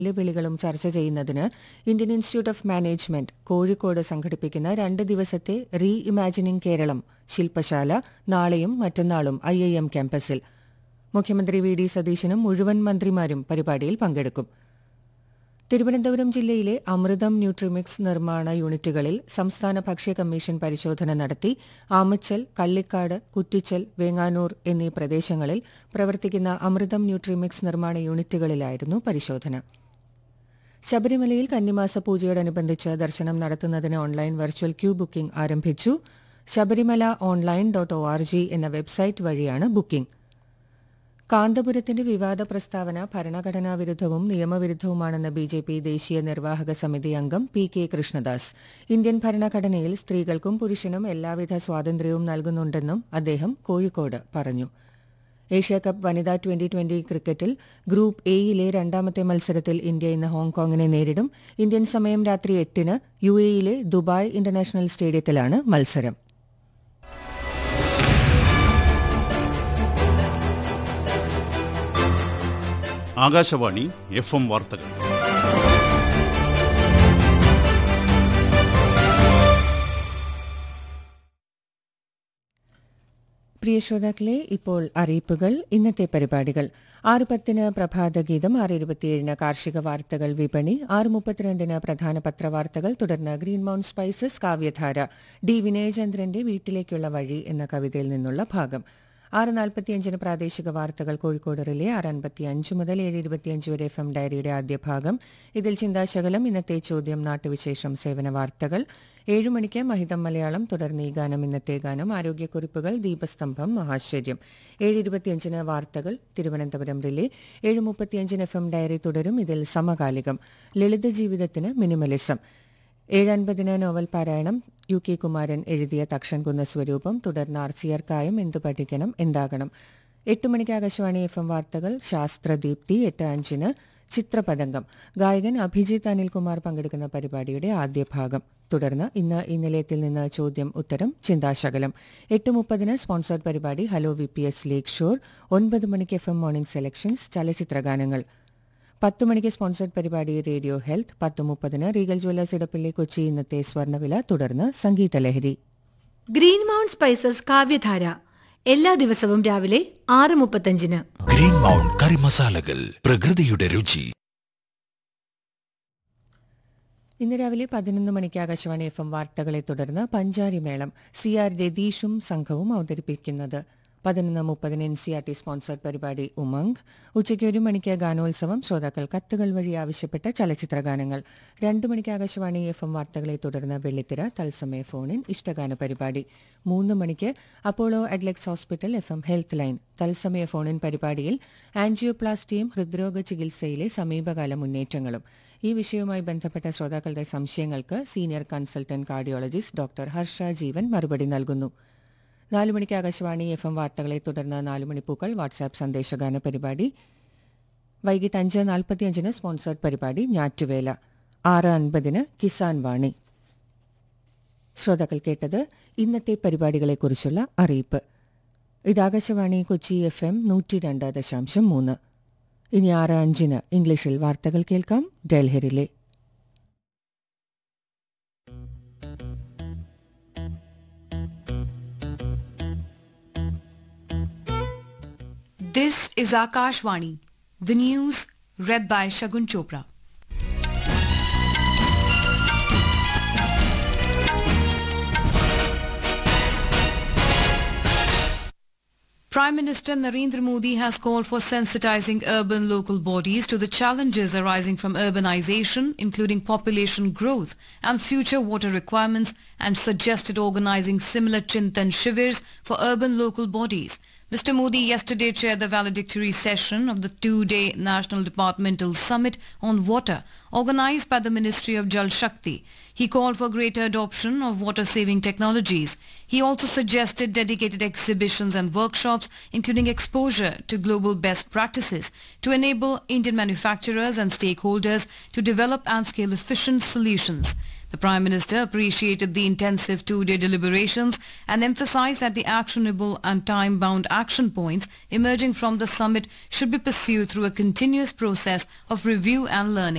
വെല്ലുവിളികളും ചർച്ച ചെയ്യുന്നതിന് Indian institute of management Kozhikode സംഘടിപ്പിക്കുന്ന രണ്ട് ദിവസത്തെ റീ ഇമാജിനിംഗ് കേരളം ശില്പശാല നാളെയും മറ്റന്നാളും ഐ ഐ എം ക്യാമ്പസിൽ മുഖ്യമന്ത്രി വി ഡി സതീശനും മുഴുവൻ മന്ത്രിമാരും പരിപാടിയിൽ പങ്കെടുക്കും തിരുവനന്തപുരം ജില്ലയിലെ അമൃതം ന്യൂട്രിമിക്സ് നിർമ്മാണ യൂണിറ്റുകളിൽ സംസ്ഥാന ഭക്ഷ്യ കമ്മീഷൻ പരിശോധന നടത്തി ആമച്ചൽ കള്ളിക്കാട് കുറ്റിച്ചൽ വേങ്ങാനൂർ എന്നീ പ്രദേശങ്ങളിൽ പ്രവർത്തിക്കുന്ന അമൃതം ന്യൂട്രിമിക്സ് നിർമ്മാണ യൂണിറ്റുകളിലായിരുന്നു പരിശോധന ശബരിമലയിൽ കന്നിമാസ പൂജയോടനുബന്ധിച്ച് ദർശനം നടത്തുന്നതിന് ഓൺലൈൻ വെർച്വൽ ക്യൂ ബുക്കിംഗ് ആരംഭിച്ചു Sabarimala online dot O R G എന്ന വെബ്സൈറ്റ് വഴിയാണ് ബുക്കിംഗ് കാന്തപുരത്തിന്റെ വിവാദ പ്രസ്താവന ഭരണഘടനാ വിരുദ്ധവും നിയമവിരുദ്ധവുമാണെന്ന് ബി ജെ പി ദേശീയ നിർവാഹക സമിതി അംഗം പി കെ കൃഷ്ണദാസ് ഇന്ത്യൻ ഭരണഘടനയിൽ സ്ത്രീകൾക്കും പുരുഷനും എല്ലാവിധ സ്വാതന്ത്ര്യവും നൽകുന്നുണ്ടെന്നും അദ്ദേഹം കോഴിക്കോട് പറഞ്ഞു ഏഷ്യാകപ്പ് വനിതാ ട്വന്റി ട്വന്റി ക്രിക്കറ്റിൽ ഗ്രൂപ്പ് എയിലെ രണ്ടാമത്തെ മത്സരത്തിൽ ഇന്ത്യ ഇന്ന് ഹോങ്കോങ്ങിനെ നേരിടും ഇന്ത്യൻ സമയം രാത്രി എട്ടിന് യു എയിലെ ദുബായ് ഇന്റർനാഷണൽ സ്റ്റേഡിയത്തിലാണ് മത്സരം ആകാശവാണി എഫ് എം വാർത്തകൾ പ്രിയ ശ്രോതാക്കളെ ഇപ്പോൾ അറിയിപ്പുകൾ ഇന്നത്തെ പരിപാടികൾ ആറ് പത്തിന് പ്രഭാതഗീതം ആറ് ഇരുപത്തിയേഴിന് കാർഷിക വാർത്തകൾ വിപണി ആറ് മുപ്പത്തിരണ്ടിന് പ്രധാന പത്രവാർത്തകൾ തുടർന്ന് ഗ്രീൻ മൗണ്ട് സ്പൈസസ് കാവ്യധാര ഡി വിനയചന്ദ്രന്റെ വീട്ടിലേക്കുള്ള വഴി എന്ന കവിതയിൽ നിന്നുള്ള ഭാഗം ആറ് നാൽപ്പത്തിയഞ്ചിന് പ്രാദേശിക വാർത്തകൾ കോഴിക്കോട് റിലേ ആറ് അൻപത്തിയഞ്ച് മുതൽ ഏഴ് ഇരുപത്തിയഞ്ച് വരെ എഫ് എം ഡയറിയുടെ ആദ്യ ഭാഗം ഇതിൽ ചിന്താശകലം ഇന്നത്തെ ചോദ്യം നാട്ടുവിശേഷം സേവന വാർത്തകൾ ഏഴു മണിക്ക് മഹിതം മലയാളം തുടർന്ന് ഈ ഗാനം ഇന്നത്തെ ഗാനം ആരോഗ്യക്കുറിപ്പുകൾ ദീപസ്തംഭം മഹാശ്ചര്യം ഏഴ് ഇരുപത്തിയഞ്ചിന് വാർത്തകൾ തിരുവനന്തപുരം റിലേ ഏഴ് മുപ്പത്തിയഞ്ചിന് എഫ് എം ഡയറി തുടരും ഇതിൽ സമകാലികം ലളിത ജീവിതത്തിന് മിനിമലിസം ഏഴൻപതിന് നോവൽ പാരായണം യു കെ കുമാരൻ എഴുതിയ തക്ഷൻകുന്ന സ്വരൂപം തുടർന്ന് ആർ സി ആർ കായം എന്തു പഠിക്കണം എന്താകണം എട്ട് മണിക്ക് ആകാശവാണി എഫ് എം വാർത്തകൾ ശാസ്ത്രദീപ്തി എട്ട് അഞ്ചിന് ചിത്രപതംഗം ഗായകൻ അഭിജിത്ത് അനിൽകുമാർ പങ്കെടുക്കുന്ന പരിപാടിയുടെ ആദ്യ ഭാഗം തുടർന്ന് ഇന്ന് ഈ നിലയത്തിൽ നിന്ന് ചോദ്യം ഉത്തരം ചിന്താശകലം എട്ട് മുപ്പതിന് സ്പോൺസേഡ് പരിപാടി hello V P S lake shore ഒൻപത് മണിക്ക് എഫ് എം മോർണിംഗ് സെലക്ഷൻസ് ചലച്ചിത്രഗാനങ്ങൾ പത്ത് മണിക്ക് സ്പോൺസർഡ് പരിപാടി റേഡിയോ ഹെൽത്ത് പത്ത് മുപ്പതിന് റീഗൽ ജ്വല്ലേഴ്സ് ഇടപ്പള്ളി കൊച്ചി ഇന്നത്തെ സ്വർണ്ണവില തുടർന്ന് സംഗീതലഹരി ഗ്രീൻ മൗണ്ട് സ്പൈസസ് കാവ്യധാര എല്ലാ ദിവസവും രാവിലെ ആറ് മുപ്പത്തഞ്ചിന് ഗ്രീൻ മൗണ്ട് കറി മസാലകൾ പ്രകൃതിയുടെ രുചി ഇന്ന് രാവിലെ പതിനൊന്ന് മണിക്ക് ആകാശവാണി എഫ് എം വാർത്തകളെ തുടർന്ന് പഞ്ചാരി മേളം സി ആർ രതീഷും സംഘവും അവതരിപ്പിക്കുന്നത് പതിനൊന്ന് മുപ്പതിന് N C R T sponsored പരിപാടി ഉമംഗ് ഉച്ചയ്ക്ക് ഒരു മണിക്ക് ഗാനോത്സവം ശ്രോതാക്കൾ കത്തുകൾ വഴി ആവശ്യപ്പെട്ട ചലച്ചിത്ര ഗാനങ്ങൾ രണ്ടു മണിക്ക് ആകാശവാണി എഫ് എം വാർത്തകളെ തുടർന്ന് വെള്ളിത്തിര തത്സമയ ഫോണിൻ ഇഷ്ടഗാന പരിപാടി മൂന്ന് മണിക്ക് Apollo Adlux hospital F M health line തത്സമയ ഫോണിൻ പരിപാടിയിൽ ആൻജിയോപ്ലാസ്റ്റിയും ഹൃദ്രോഗ ചികിത്സയിലെ സമീപകാല മുന്നേറ്റങ്ങളും ഈ വിഷയവുമായി ബന്ധപ്പെട്ട ശ്രോതാക്കളുടെ സംശയങ്ങൾക്ക് senior consultant cardiologist doctor Harsha Jeevan മറുപടി നൽകുന്നു നാലു മണിക്ക് ആകാശവാണി എഫ് എം വാർത്തകളെ തുടർന്ന് നാലു മണിപ്പൂക്കൾ വാട്സാപ്പ് സന്ദേശഗാന പരിപാടി വൈകിട്ട് അഞ്ച് നാൽപ്പത്തിയഞ്ചിന് സ്പോൺസേർഡ് പരിപാടി ഞാറ്റുവേല ആറ് അൻപതിന് കിസാൻ വാണി ശ്രോതാക്കൾ കേട്ടത് ഇന്നത്തെ പരിപാടികളെക്കുറിച്ചുള്ള അറിയിപ്പ് ഇത് ആകാശവാണി കൊച്ചി എഫ് എം നൂറ്റി രണ്ട് ദശാംശം മൂന്ന് ഇനി ആറ് അഞ്ചിന് ഇംഗ്ലീഷിൽ വാർത്തകൾ കേൾക്കാം ഡൽഹിയിലെ This is Akashvani, the news read by Shagun Chopra. Prime Minister Narendra Modi has called for sensitizing urban local bodies to the challenges arising from urbanization, including population growth and future water requirements, and suggested organizing similar Chintan Shivers for urban local bodies. Mr. Modi yesterday chaired the valedictory session of the two-day National Departmental Summit on Water, organized by the Ministry of Jal Shakti. He called for greater adoption of water-saving technologies. He also suggested dedicated exhibitions and workshops, including exposure to global best practices, to enable Indian manufacturers and stakeholders to develop and scale efficient solutions. The Prime Minister appreciated the intensive two-day deliberations and emphasized that the actionable and time-bound action points emerging from the summit should be pursued through a continuous process of review and learning.